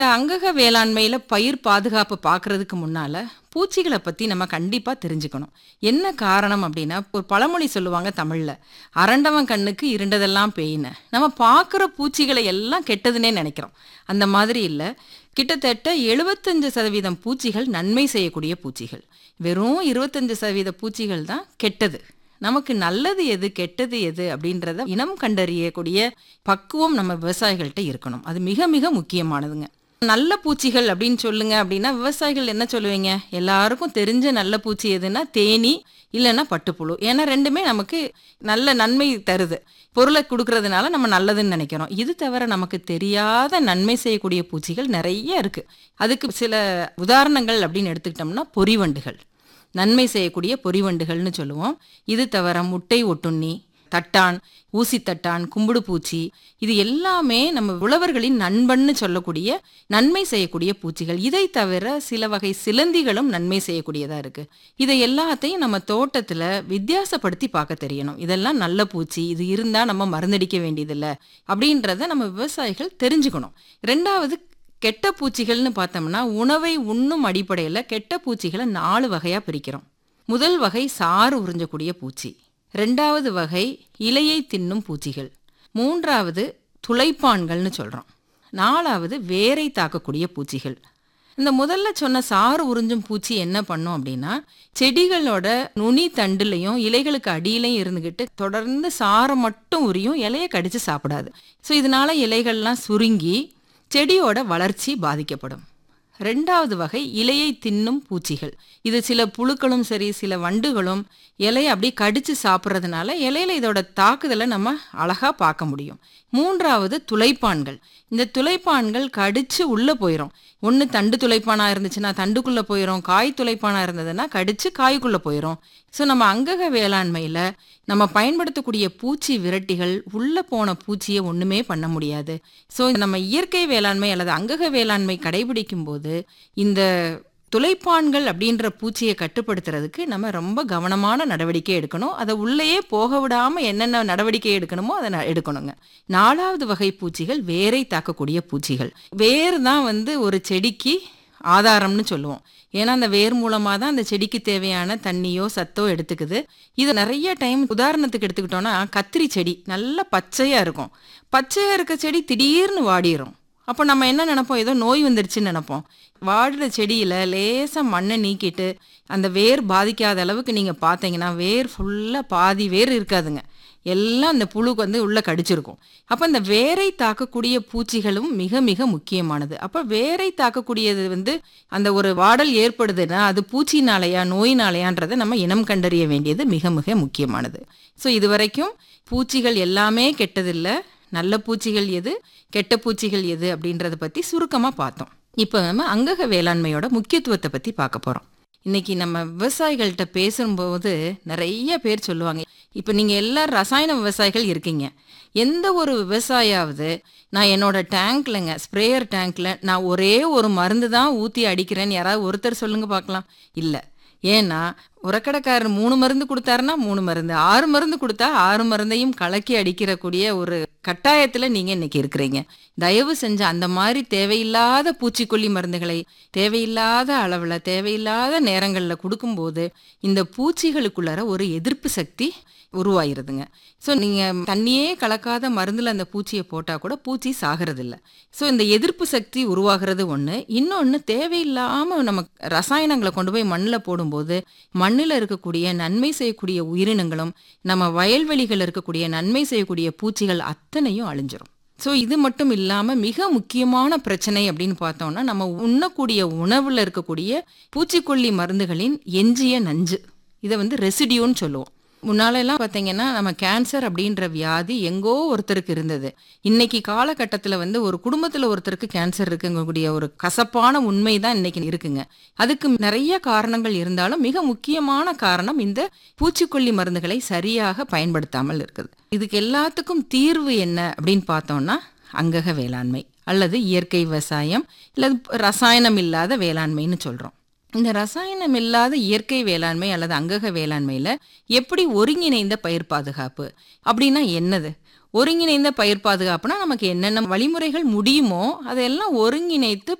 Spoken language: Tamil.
அங்கக வேளாண்மையில பயிர் பாதுகாப்பு பார்க்கறதுக்கு முன்னால பூச்சிகளை பத்தி நம்ம கண்டிப்பா தெரிஞ்சுக்கணும் என்ன காரணம் அப்படின்னா ஒரு பழமொழி சொல்லுவாங்க தமிழ்ல அரண்டவன் கண்ணுக்கு இருண்டதெல்லாம் பேயின நம்ம பார்க்குற பூச்சிகளை எல்லாம் கெட்டதுன்னே நினைக்கிறோம் அந்த மாதிரி இல்லை கிட்டத்தட்ட எழுபத்தஞ்சு சதவீதம் பூச்சிகள் நன்மை செய்யக்கூடிய பூச்சிகள் வெறும் இருபத்தஞ்சு சதவீத பூச்சிகள் தான் கெட்டது நமக்கு நல்லது எது கெட்டது எது அப்படின்றத இனம் கண்டறியக்கூடிய பக்குவம் நம்ம விவசாயிகள்கிட்ட இருக்கணும் அது மிக மிக முக்கியமானதுங்க நல்ல பூச்சிகள் அப்படின்னு சொல்லுங்க அப்படின்னா விவசாயிகள் என்ன சொல்லுவீங்க எல்லாருக்கும் தெரிஞ்ச நல்ல பூச்சி எதுன்னா தேனி இல்லைன்னா பட்டுப்புழு ஏன்னா ரெண்டுமே நமக்கு நல்ல நன்மை தருது பொருளை கொடுக்கறதுனால நம்ம நல்லதுன்னு நினைக்கிறோம் இது தவிர நமக்கு தெரியாத நன்மை செய்யக்கூடிய பூச்சிகள் நிறைய இருக்கு அதுக்கு சில உதாரணங்கள் அப்படின்னு எடுத்துக்கிட்டோம்னா பொறிவண்டுகள் நன்மை செய்யக்கூடிய பொறிவண்டுகள்னு சொல்லுவோம் இது தவிர முட்டை ஒட்டுண்ணி தட்டான் ஊசித்தட்டான் கும்புடு பூச்சி இது எல்லாமே நம்ம உழவர்களின் நண்பன்னு சொல்லக்கூடிய நன்மை செய்யக்கூடிய பூச்சிகள் இதை தவிர சில வகை சிலந்திகளும் நன்மை செய்யக்கூடியதா இருக்கு இதை எல்லாத்தையும் நம்ம தோட்டத்துல வித்தியாசப்படுத்தி பார்க்க தெரியணும் இதெல்லாம் நல்ல பூச்சி இது இருந்தா நம்ம மருந்தடிக்க வேண்டியதில்லை அப்படின்றத நம்ம விவசாயிகள் தெரிஞ்சுக்கணும் ரெண்டாவது கெட்ட பூச்சிகள்னு பார்த்தோம்னா உணவை உண்ணும் அடிப்படையில் கெட்ட பூச்சிகளை நாலு வகையாக பிரிக்கிறோம் முதல் வகை சாறு உறிஞ்சக்கூடிய பூச்சி ரெண்டாவது வகை இலையை தின்னும் பூச்சிகள் மூன்றாவது துளைப்பான்கள்னு சொல்கிறோம் நாலாவது வேரை தாக்கக்கூடிய பூச்சிகள் இந்த முதல்ல சொன்ன சாறு உறிஞ்சும் பூச்சி என்ன பண்ணும் அப்படின்னா செடிகளோட நுனி தண்டுலையும் இலைகளுக்கு அடியிலையும் இருந்துக்கிட்டு தொடர்ந்து சாரை மட்டும் உரியும் இலையை கடிச்சு சாப்பிடாது ஸோ இதனால இலைகள்லாம் சுருங்கி செடியோட வளர்ச்சி பாதிக்கப்படும் ரெண்டாவது வகை இலையை தின்னும் பூச்சிகள் இது சில புழுக்களும் சரி சில வண்டுகளும் இலையை அப்படியே கடிச்சு சாப்பிட்றதுனால இலையில இதோட தாக்குதலை நம்ம அழகா பார்க்க முடியும் மூன்றாவது துளைப்பான்கள் இந்த துளைப்பான்கள் கடிச்சு உள்ள போயிடும் ஒன்று தண்டு துளைப்பானா இருந்துச்சுன்னா தண்டுக்குள்ள போயிடும் காய் துளைப்பானா இருந்ததுன்னா கடிச்சு காய்க்குள்ள போயிடும் ஸோ நம்ம அங்கக வேளாண்மையில நம்ம பயன்படுத்தக்கூடிய பூச்சி விரட்டிகள் உள்ள போன பூச்சியை ஒண்ணுமே பண்ண முடியாது ஸோ நம்ம இயற்கை வேளாண்மை அல்லது அங்கக வேளாண்மை கடைபிடிக்கும் போது இந்த துளைப்பான்கள் அப்படின்ற பூச்சியை கட்டுப்படுத்துறதுக்கு நம்ம ரொம்ப கவனமான நடவடிக்கை எடுக்கணும் அதை உள்ளேயே போக விடாம என்னென்ன நடவடிக்கை எடுக்கணுமோ அதை ந- எடுக்கணுங்க நாலாவது வகை பூச்சிகள் வேரை தாக்கக்கூடிய பூச்சிகள் வேர் தான் வந்து ஒரு செடிக்கு ஆதாரம்னு சொல்லுவோம் ஏன்னா அந்த வேர் மூலமாக தான் அந்த செடிக்கு தேவையான தண்ணியோ சத்தோ எடுத்துக்குது இது நிறைய டைம் உதாரணத்துக்கு எடுத்துக்கிட்டோம்னா கத்திரி செடி நல்லா பச்சையாக இருக்கும் பச்சையாக இருக்க செடி திடீர்னு வாடிரும் அப்போ நம்ம என்ன நினைப்போம் ஏதோ நோய் வந்துருச்சுன்னு நினைப்போம் வாடுற செடியில் லேசாக மண்ணை நீக்கிட்டு அந்த வேர் பாதிக்காத அளவுக்கு நீங்கள் பார்த்தீங்கன்னா வேர் ஃபுல்லாக பாதி வேர் இருக்காதுங்க எல்லாம் அந்த புழுக்கு வந்து உள்ளே கடிச்சிருக்கும் அப்போ இந்த வேரை தாக்கக்கூடிய பூச்சிகளும் மிக மிக முக்கியமானது அப்போ வேரை தாக்கக்கூடியது வந்து அந்த ஒரு வாடல் ஏற்படுதுன்னா அது பூச்சினாலையா நோயினாலையான்றதை நம்ம இனம் கண்டறிய வேண்டியது மிக மிக முக்கியமானது ஸோ இது வரைக்கும் பூச்சிகள் எல்லாமே கெட்டதில்லை நல்ல பூச்சிகள் எது கெட்ட பூச்சிகள் எது அப்படின்றத பற்றி சுருக்கமாக பார்த்தோம் இப்போ நம்ம அங்கக வேளாண்மையோட முக்கியத்துவத்தை பற்றி பார்க்க போகிறோம் இன்னைக்கு நம்ம விவசாயிகள்கிட்ட பேசும்போது நிறைய பேர் சொல்லுவாங்க இப்போ நீங்கள் எல்லாரும் ரசாயன விவசாயிகள் இருக்கீங்க எந்த ஒரு விவசாயாவது நான் என்னோட டேங்க்லங்க ஸ்ப்ரேயர் டேங்க்ல நான் ஒரே ஒரு மருந்து தான் ஊற்றி அடிக்கிறேன்னு யாராவது ஒருத்தர் சொல்லுங்க பார்க்கலாம் இல்லை ஏன்னா உரக்கடைக்காரர் மூணு மருந்து கொடுத்தாருன்னா மூணு மருந்து ஆறு மருந்து கொடுத்தா ஆறு மருந்தையும் கலக்கி அடிக்கிறக்கூடிய ஒரு கட்டாயத்துல நீங்க இன்னைக்கு இருக்கிறீங்க தயவு செஞ்சு அந்த மாதிரி தேவையில்லாத பூச்சிக்கொல்லி மருந்துகளை தேவையில்லாத அளவுல தேவையில்லாத நேரங்கள்ல கொடுக்கும்போது இந்த பூச்சிகளுக்குள்ளார ஒரு எதிர்ப்பு சக்தி உருவாயிருதுங்க ஸோ நீங்கள் தண்ணியே கலக்காத மருந்தில் அந்த பூச்சியை போட்டால் கூட பூச்சி சாகிறதில்ல ஸோ இந்த எதிர்ப்பு சக்தி உருவாகிறது ஒன்று இன்னொன்று தேவையில்லாமல் நம்ம ரசாயனங்களை கொண்டு போய் மண்ணில் போடும்போது மண்ணில் இருக்கக்கூடிய நன்மை செய்யக்கூடிய உயிரினங்களும் நம்ம வயல்வெளிகள் இருக்கக்கூடிய நன்மை செய்யக்கூடிய பூச்சிகள் அத்தனையும் அழிஞ்சிரும் ஸோ இது மட்டும் இல்லாமல் மிக முக்கியமான பிரச்சனை அப்படின்னு பார்த்தோம்னா நம்ம உண்ணக்கூடிய உணவில் இருக்கக்கூடிய பூச்சிக்கொல்லி மருந்துகளின் எஞ்சிய நஞ்சு இதை வந்து ரெசிடியூன்னு சொல்லுவோம் முன்னால எல்லாம் பார்த்தீங்கன்னா நம்ம கேன்சர் அப்படின்ற வியாதி எங்கோ ஒருத்தருக்கு இருந்தது இன்னைக்கு காலகட்டத்தில் வந்து ஒரு குடும்பத்தில் ஒருத்தருக்கு கேன்சர் இருக்குங்கக்கூடிய ஒரு கசப்பான உண்மை தான் இன்னைக்கு இருக்குங்க அதுக்கு நிறைய காரணங்கள் இருந்தாலும் மிக முக்கியமான காரணம் இந்த பூச்சிக்கொல்லி மருந்துகளை சரியாக பயன்படுத்தாமல் இருக்குது இதுக்கு எல்லாத்துக்கும் தீர்வு என்ன அப்படின்னு பார்த்தோம்னா அங்கக வேளாண்மை அல்லது இயற்கை விவசாயம் அல்லது ரசாயனம் இல்லாத வேளாண்மைன்னு சொல்றோம் இந்த ரசாயனம் இல்லாத இயற்கை வேளாண்மை அல்லது அங்கக வேளாண்மையில எப்படி ஒருங்கிணைந்த பயிர் பாதுகாப்பு அப்படின்னா என்னது ஒருங்கிணைந்த பயிர் பாதுகாப்புனா நமக்கு என்னென்ன வழிமுறைகள் முடியுமோ அதையெல்லாம் ஒருங்கிணைத்து